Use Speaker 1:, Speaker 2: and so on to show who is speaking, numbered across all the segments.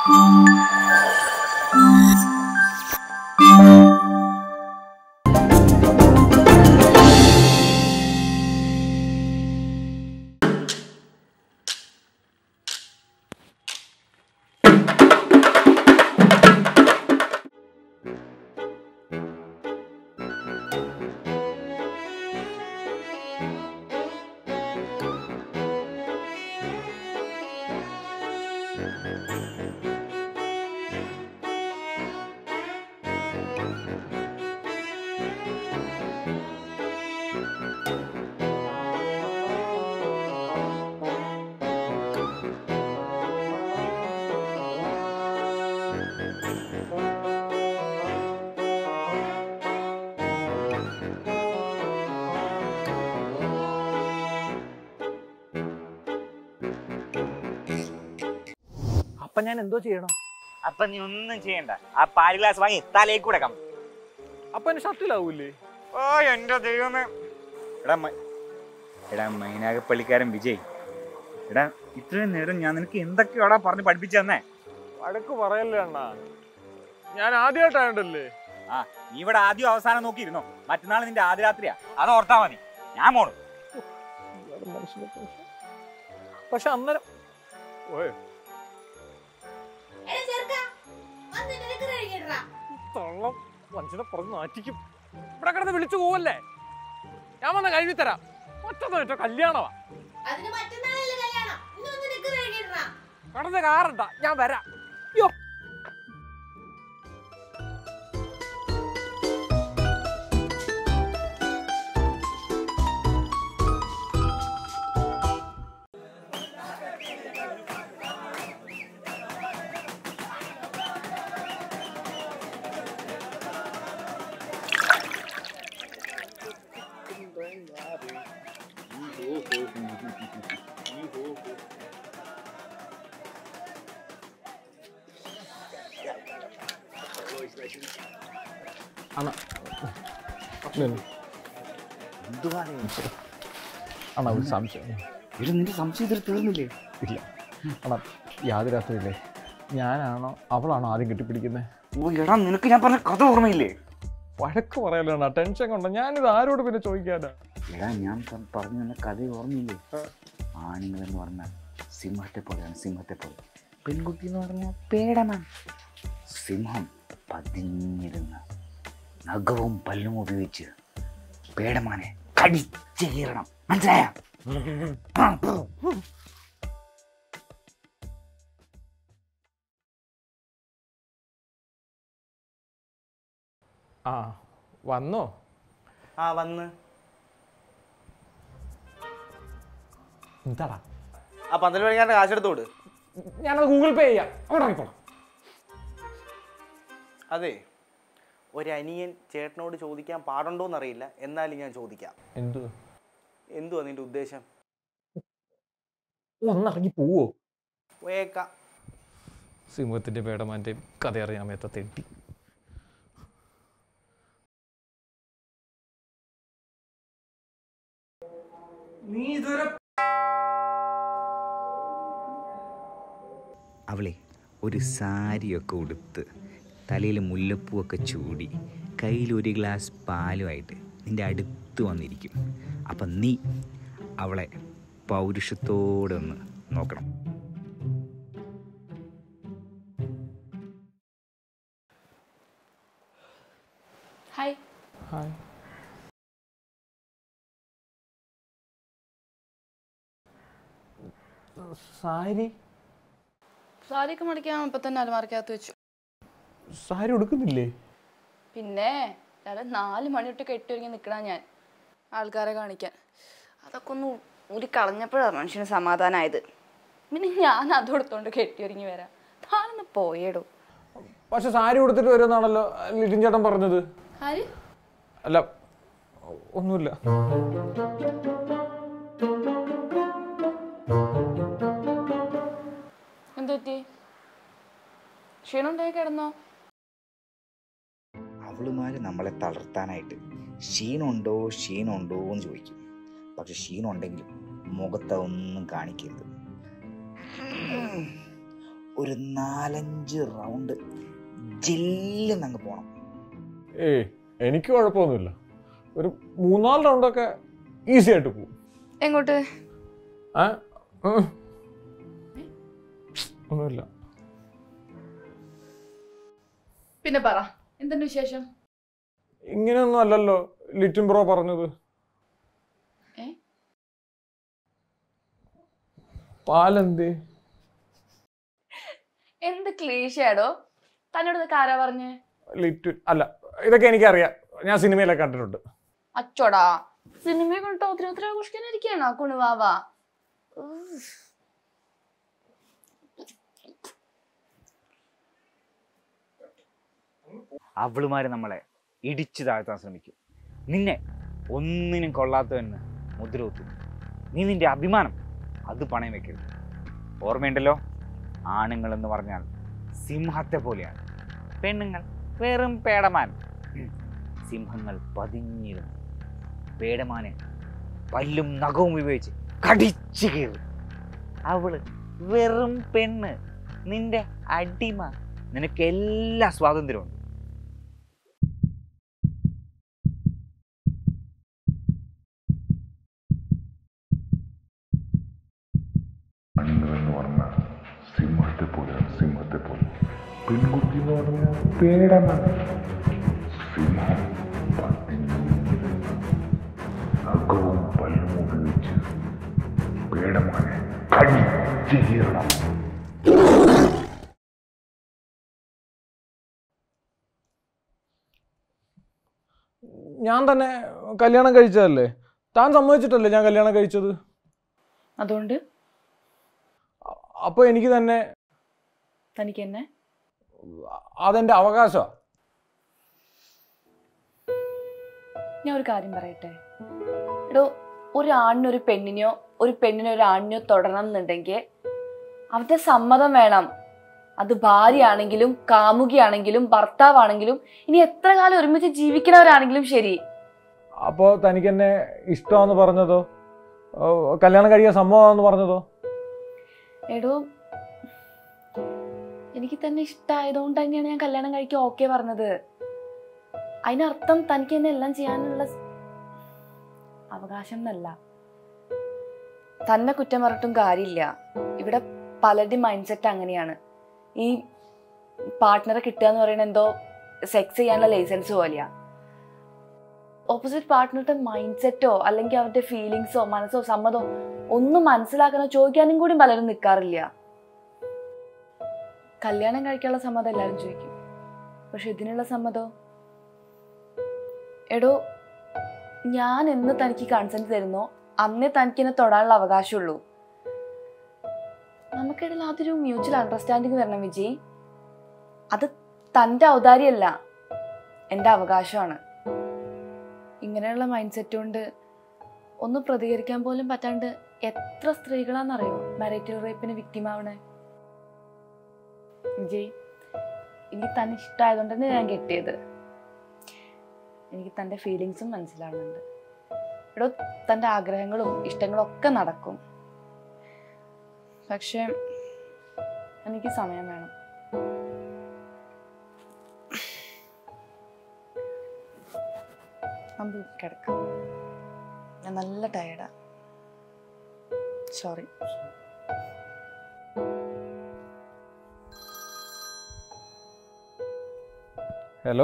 Speaker 1: അപ്പൊ ഞാൻ എന്തോ ചെയ്യണം
Speaker 2: അപ്പൊ നീ ഒന്നും ചെയ്യണ്ട ആ പാല് ഗ്ലാസ് വാങ്ങി തലയിൽ കൂടെ കം
Speaker 1: അപ്പൊ എന്നെ ഷർട്ടിലാവൂലേ
Speaker 2: ഓ എന്റെ ദൈവമേ എടാ മ- എടാ മൈനാഗപ്പള്ളിക്കാരൻ വിജയ് എടാ ഇത്രയും നേരം ഞാൻ നിനക്ക് എന്തൊക്കെയാടാ പറഞ്ഞ് പഠിപ്പിച്ചു തന്നെ
Speaker 1: വഴക്ക് പറയല്ലേ അണ്ണാ ഞാൻ ആദ്യമായിട്ടായോണ്ടല്ലേ
Speaker 2: ആ നീ ഇവിടെ ആദ്യം അവസാനം നോക്കിയിരുന്നോ മറ്റന്നാൾ നിന്റെ ആദ്യ രാത്രിയാ അത് ഓർത്താ മതി ഞാൻ പോണു
Speaker 1: പക്ഷെ അന്നേരം ഓയ്
Speaker 3: എടാ ചെറുക്കാ, വന്ന് നിനക്ക് കഴിക്കട്ടെടാ.
Speaker 1: തള്ളം മനുഷ്യനെ പുറത്ത് നാറ്റിക്കും ഇവിടെ കിടന്ന് വിളിച്ചു പോവല്ലേ ഞാൻ വന്ന് കഴുകി തരാം ഒറ്റ കല്യാണമാ
Speaker 3: അതിന് മറ്റന്നാളല്ലേ കല്യാണം ഇന്ന് വന്ന് നിനക്ക് കഴിക്കട്ടെടാ.
Speaker 1: കടന്ന് കാറണ്ട ഞാൻ വരാം യോ അണ്ണാ അണ്ണാ ഒരു സംശയം
Speaker 2: നിന്റെ സംശയത്തിൽ തീർന്നില്ലേ
Speaker 1: ഇല്ല അണ്ണാ യാതൊരു രാത്രിയില്ലേ ഞാനാണോ അവളാണോ ആദ്യം കെട്ടിപ്പിടിക്കുന്നത്
Speaker 2: ഓ എടാ നിനക്ക് ഞാൻ പറഞ്ഞ കഥ ഓർമ്മയില്ലേ
Speaker 1: വഴക്ക് പറയല്ലോ അണ്ണാ ടെൻഷൻ കൊണ്ട ഞാനിത് ആരോട് പിന്നെ ചോദിക്കാനാ
Speaker 2: എടാ ഞാൻ പ- പറഞ്ഞു തന്ന കഥ ഓർമ്മയില്ലേ ആണുങ്ങൾ എന്ന് പറഞ്ഞാൽ സിംഹത്തെ പോലെയാണ് സിംഹത്തെ പോലെ പെൺകുട്ടി എന്ന് പറഞ്ഞാൽ പേടമാണ് സിംഹം പതിഞ്ഞിരുന്ന നഖവും പല്ലും ഉപയോഗിച്ച് പേടമാനെ കടിച്ചു കീറണം മനസ്സിലായ
Speaker 1: ആ വന്നോ
Speaker 2: ആ വന്ന്
Speaker 1: എന്താടാ
Speaker 4: ആ പന്തൽ പണിക്കാരൻ്റെ കാശെടുത്തോട്
Speaker 1: ഞാനത് ഗൂഗിൾ പേ ചെയ്യാം അവിടെ ഇറങ്ങിക്കോളാം
Speaker 4: അതെ ഒരു അനിയൻ ചേട്ടനോട് ചോദിക്കാൻ പാടുണ്ടോന്ന് അറിയില്ല എന്നാലും ഞാൻ ചോദിക്കാം
Speaker 1: എന്ത്
Speaker 4: എന്തുവാ നിന്റെ ഉദ്ദേശം
Speaker 1: ഒന്നിറങ്ങി പോവോ
Speaker 4: പോയേക്കാം
Speaker 1: സിംഹത്തിന്റെ പേടമാന്റെ കഥ അറിയാൻ മേത്ത തെണ്ടി
Speaker 5: അവളെ ഒരു സാരിയൊക്കെ ഉടുത്ത് തലയിൽ മുല്ലപ്പൂവൊക്കെ ചൂടി കയ്യിൽ ഒരു ഗ്ലാസ് പാലുമായിട്ട് നിൻ്റെ അടുത്ത് വന്നിരിക്കും അപ്പം നീ അവളെ പൗരുഷത്തോടെ ഒന്ന് നോക്കണം
Speaker 6: ഹായ്
Speaker 1: ഹായ് സാരി
Speaker 6: സാരിയൊക്കെ മടിക്കാൻ ഇപ്പം തന്നെ അലമാരക്കകത്ത് വെച്ചു
Speaker 1: സാരി ഉടുക്കുന്നില്ലേ
Speaker 6: പിന്നെ രാവിലെ നാല് മണി തൊട്ട് കെട്ടിയൊരുങ്ങി നിൽക്കണ ഞാൻ ആൾക്കാരെ കാണിക്കാൻ അതൊക്കെ ഒന്ന് ഊരി കളഞ്ഞപ്പോഴാണ് മനുഷ്യന് സമാധാനമായത് പിന്നെ ഞാൻ അതെടുത്തോണ്ട് കെട്ടിയൊരുങ്ങി വരാം താനൊന്ന് പോയേടോ
Speaker 1: പക്ഷെ സാരി ഉടുത്തിട്ട് വരുമെന്നാണല്ലോ ലിറ്റിൻ ചേട്ടൻ പറഞ്ഞത്
Speaker 6: ആര്
Speaker 1: അല്ല ഒന്നുമില്ല
Speaker 6: എന്ത് പറ്റി ക്ഷീണമുണ്ടായി കിടന്നോ
Speaker 5: അവളുമാര് നമ്മളെ തളർത്താനായിട്ട് ക്ഷീണമുണ്ടോ ക്ഷീണമുണ്ടോ എന്ന് ചോദിക്കും പക്ഷെ ക്ഷീണമുണ്ടെങ്കിലും മുഖത്ത് ഒന്നും കാണിക്കരുത് ഒരു നാലഞ്ച് റൗണ്ട് ജില്ലെന്നങ്ങ് പോണം
Speaker 1: ഏയ് എനിക്ക് കുഴപ്പമൊന്നുമില്ല ഒരു മൂന്നാല് റൗണ്ടൊക്കെ ഈസി ആയിട്ട് പോകും
Speaker 6: എങ്ങോട്ട്
Speaker 1: ആ ഉം. ഒന്നുമില്ല
Speaker 6: പിന്നെ പറ എന്തുണ്ട് വിശേഷം
Speaker 1: ഇങ്ങനെയൊന്നും അല്ലല്ലോ ലിറ്റിൻ ബ്രോ പറഞ്ഞത്
Speaker 6: ഏ?
Speaker 1: പാലെന്തേ
Speaker 6: എന്ത് ക്ലീശയാടോ തന്നോട് ഇതൊക്കെ ആരാ പറഞ്ഞേ
Speaker 1: ലിറ്റിൻ അല്ല ഇതൊക്കെ എനിക്കറിയാം ഞാൻ സിനിമയിലൊക്കെ കണ്ടിട്ടുണ്ട്
Speaker 6: അച്ചോടാ സിനിമയെ കണ്ടിട്ട് ഒത്തിരി ഒത്തിരി ആഘോഷിക്കാനിരിക്കുകയാണോ കുണുവാവ
Speaker 5: അവളുമാര് നമ്മളെ ഇടിച്ചു താഴ്ത്താൻ ശ്രമിക്കും നിന്നെ ഒന്നിനും കൊള്ളാത്തവന് മുദ്ര കുത്തും നീ നിന്റെ അഭിമാനം അത് പണയം വെക്കരുത് ഓർമ്മയുണ്ടല്ലോ ആണുങ്ങൾ എന്ന് പറഞ്ഞാൽ സിംഹത്തെ പോലെയാണ് പെണ്ണുങ്ങൾ വെറും പേടമാൻ ഉം. സിംഹങ്ങൾ പതിഞ്ഞിരുന്നു പേടമാനെ പല്ലും നഖവും ഉപയോഗിച്ച് കടിച്ചു കീറും അവള് വെറും പെണ്ണ് നിന്റെ അടിമ നിനക്ക് എല്ലാ സ്വാതന്ത്ര്യമുണ്ട്
Speaker 7: ആണുങ്ങളെന്ന് പറഞ്ഞാൽ സിംഹത്തെ പോലെയാണ് സിംഹത്തെ പോലെ പെൺകുട്ടി എന്ന് പറഞ്ഞാൽ പേടമാണ് സിംഹം പതിഞ്ഞിരുന്ന് നഖവും പല്ലും ഉപയോഗിച്ച് പേടമാനെ കടിച്ചു കീറണം
Speaker 1: ഞാൻ തന്നെ കല്യാണം കഴിച്ചതല്ലേ താൻ സമ്മതിച്ചിട്ടല്ലേ ഞാൻ കല്യാണം കഴിച്ചത്
Speaker 6: അതുകൊണ്ട്
Speaker 1: അപ്പോൾ എനിക്ക് തന്നെ
Speaker 6: തനിക്ക് എന്നെ
Speaker 1: അതെൻ്റെ അവകാശമാണ്
Speaker 6: ഞാൻ ഒരു കാര്യം പറയട്ടെ എടോ ഒരു ആണിനൊരു പെണ്ണിനെയോ ഒരു പെണ്ണിനോ ഒരു ആണിനെയോ തൊടണം എന്നുണ്ടെങ്കിൽ അവരുടെ സമ്മതം വേണം അത് ഭാര്യയാണെങ്കിലും കാമുകിയാണെങ്കിലും ഭർത്താവാണെങ്കിലും ഇനി എത്ര കാലം ഒരുമിച്ച് ജീവിക്കുന്നവരാണെങ്കിലും ശരി
Speaker 1: അപ്പോൾ തനിക്ക് എന്നെ ഇഷ്ടമാണെന്ന് പറഞ്ഞതോ ഓ, കല്യാണം കഴിക്കാൻ സമ്മതമാണെന്ന് പറഞ്ഞതോ
Speaker 6: എടോ എനിക്ക് തന്നെ ഇഷ്ടമായതുകൊണ്ട് തന്നെയാണ് ഞാൻ കല്യാണം കഴിക്കാൻ ഓക്കെ പറഞ്ഞത് അതിനർത്ഥം തനിക്ക് എന്നെ എല്ലാം ചെയ്യാനുള്ള സ്- അവകാശം എന്നല്ല തന്നെ കുറ്റം പറഞ്ഞിട്ടും കാര്യമില്ല ഇവിടെ പലരുടെയും മൈൻഡ് സെറ്റ് അങ്ങനെയാണ് ഈ പാർട്ട്ണറെ കിട്ടുക എന്ന് പറയുന്നത് എന്തോ സെക്സ് ചെയ്യാനുള്ള ലൈസൻസ് പോലെയാ ഓപ്പോസിറ്റ് പാർട്ട്ണറുടെ മൈൻഡ് സെറ്റോ അല്ലെങ്കിൽ അവരുടെ ഫീലിങ്സോ മനസ്സോ സമ്മതോ ഒന്നും മനസ്സിലാക്കാനോ ചോദിക്കാനും കൂടി പലരും നിൽക്കാറില്ല കല്യാണം കഴിക്കാനുള്ള സമ്മതം എല്ലാവരും ചോദിക്കും പക്ഷെ ഇതിനുള്ള സമ്മതം എടോ ഞാൻ എന്ന് തനിക്ക് കൺസെന്റ് തരുന്നോ അന്നേ തനിക്ക് എന്നെ തൊടാനുള്ള അവകാശമുള്ളൂ നമുക്കിടയിൽ അതൊരു മ്യൂച്വൽ അണ്ടർസ്റ്റാൻഡിങ് വരണം വിജയ് അത് തൻ്റെ ഔദാര്യമല്ല എൻ്റെ അവകാശമാണ് ഇങ്ങനെയുള്ള മൈൻഡ് സെറ്റ് കൊണ്ട് ഒന്ന് പ്രതികരിക്കാൻ പോലും പറ്റാണ്ട് എത്ര സ്ത്രീകളാണെന്നറിയോ മാരിറ്റൽ റേപ്പിന് വിക്ടിമാവണേ വിജയ് എനിക്ക് തന്നെ ഇഷ്ടമായതുകൊണ്ട് തന്നെ ഞാൻ കെട്ടിയത് എനിക്ക് തൻ്റെ ഫീലിങ്സും മനസ്സിലാവുന്നുണ്ട് എടോ തൻ്റെ ആഗ്രഹങ്ങളും ഇഷ്ടങ്ങളും ഒക്കെ നടക്കും പക്ഷെ എനിക്ക് സമയം വേണം നമുക്ക് കിടക്കാം ഞാൻ നല്ല ടയർഡാ സോറി
Speaker 1: ഹലോ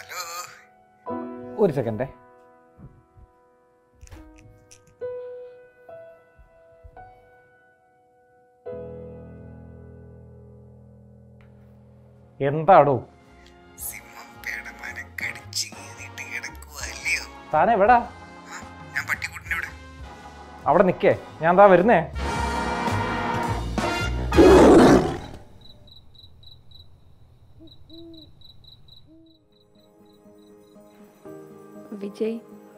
Speaker 1: ഒരു സെക്കൻഡേ എന്താടോ
Speaker 5: സിംഹം പേടമാനെ കടിച്ചു കീറിയിട്ട് കിടക്കുവല്ലയോ
Speaker 1: താൻ എവിടാ
Speaker 5: ഞാൻ പട്ടിക്കുട്ടിനോട്
Speaker 1: അവിടെ നിക്കേ ഞാൻ എന്താ വരുന്നേ
Speaker 6: വിജയ്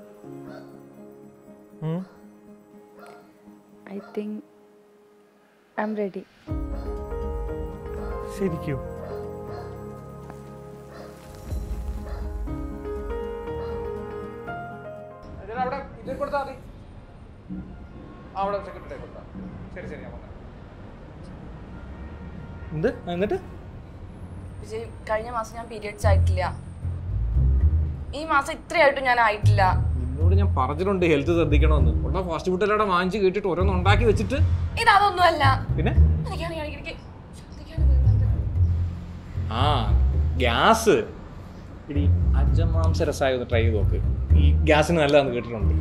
Speaker 1: ഉം.
Speaker 6: I think I'm ready
Speaker 1: ശരിക്കും അവിടെ ഇത് കൊടുത്താൽ മതി അവിടെ സെക്രട്ടറി കൊടുത്താൽ ശരി ശരി ഞാൻ വന്നേക്കാം. എന്ത് എന്നിട്ട്
Speaker 6: വിജയ് കഴിഞ്ഞ മാസം ഞാൻ പീരിയഡ്സ് ആയിട്ടില്ല ഈ മാസം ഇത്രയായിട്ടും ഞാൻ ആയിട്ടില്ല
Speaker 1: നിന്നോട് ഞാൻ പറഞ്ഞിട്ടുണ്ട് ഹെൽത്ത് ശ്രദ്ധിക്കണമെന്ന് ഉള്ള ഫാസ്റ്റ് ഫുഡ് എല്ലാം വാങ്ങിച്ച് കേട്ടിട്ട് ഓരോന്ന് ഉണ്ടാക്കി വെച്ചിട്ട്
Speaker 6: ഇത് അതൊന്നും അല്ല
Speaker 1: പിന്നെ
Speaker 6: എനിക്കാണെങ്കിൽ ഇടയ്ക്കിടയ്ക്ക് ഛർദ്ദിക്കാനും വരുന്നുണ്ട്.
Speaker 1: ആ ഗ്യാസ് ഇടി അജമാംസ രസമായി ഒന്ന് ട്രൈ ചെയ്ത് നോക്ക് ഈ ഗ്യാസിന് നല്ലതാന്ന് കേട്ടിട്ടുണ്ട്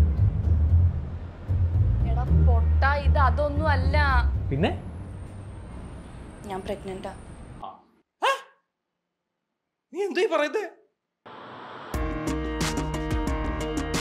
Speaker 6: എടാ പൊട്ട ഇത് അതൊന്നും അല്ല
Speaker 1: പിന്നെ
Speaker 6: ഞാൻ പ്രഗ്നന്റാ
Speaker 1: നീ എന്തായി പറയുന്നത്